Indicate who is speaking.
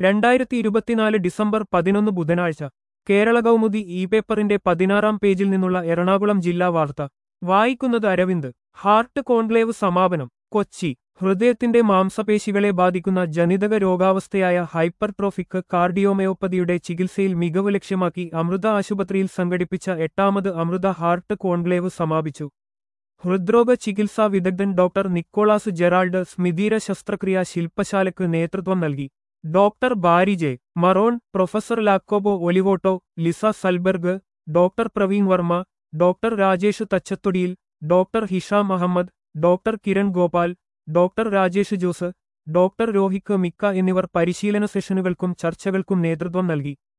Speaker 1: രണ്ടായിരത്തി ഇരുപത്തിനാല് ഡിസംബർ പതിനൊന്ന് ബുധനാഴ്ച കേരള കൗമുദി ഇ പേപ്പറിന്റെ പതിനാറാം പേജിൽ നിന്നുള്ള എറണാകുളം ജില്ലാ വാർത്ത വായിക്കുന്നത് അരവിന്ദ് ഹാർട്ട് കോൺക്ലേവ് സമാപനം കൊച്ചി ഹൃദയത്തിന്റെ മാംസപേശികളെ ബാധിക്കുന്ന ജനിതക രോഗാവസ്ഥയായ ഹൈപ്പർട്രോഫിക് കാർഡിയോമയോപ്പതിയുടെ ചികിത്സയിൽ മികവ് ലക്ഷ്യമാക്കി അമൃത ആശുപത്രിയിൽ സംഘടിപ്പിച്ച എട്ടാമത് അമൃത ഹാർട്ട് കോൺക്ലേവ് സമാപിച്ചു ഹൃദ്രോഗ ചികിത്സാ വിദഗ്ധൻ ഡോക്ടർ നിക്കോളാസ് ജെറാൾഡ് സ്മിതീര ശസ്ത്രക്രിയാ ശില്പശാലയ്ക്ക് നേതൃത്വം നൽകി doctor Barry J Maron professor Iacopo Olivotto Lisa Salberg doctor Praveen Varma doctor Rajesh Thachathodiyil doctor Hisham Ahammed doctor Kiran Gopal doctor Rajesh Jose doctor രോഹിക്ക് മിക്ക എന്നിവർ പരിശീലന സെഷനുകൾക്കും ചർച്ചകൾക്കും നേതൃത്വം നൽകി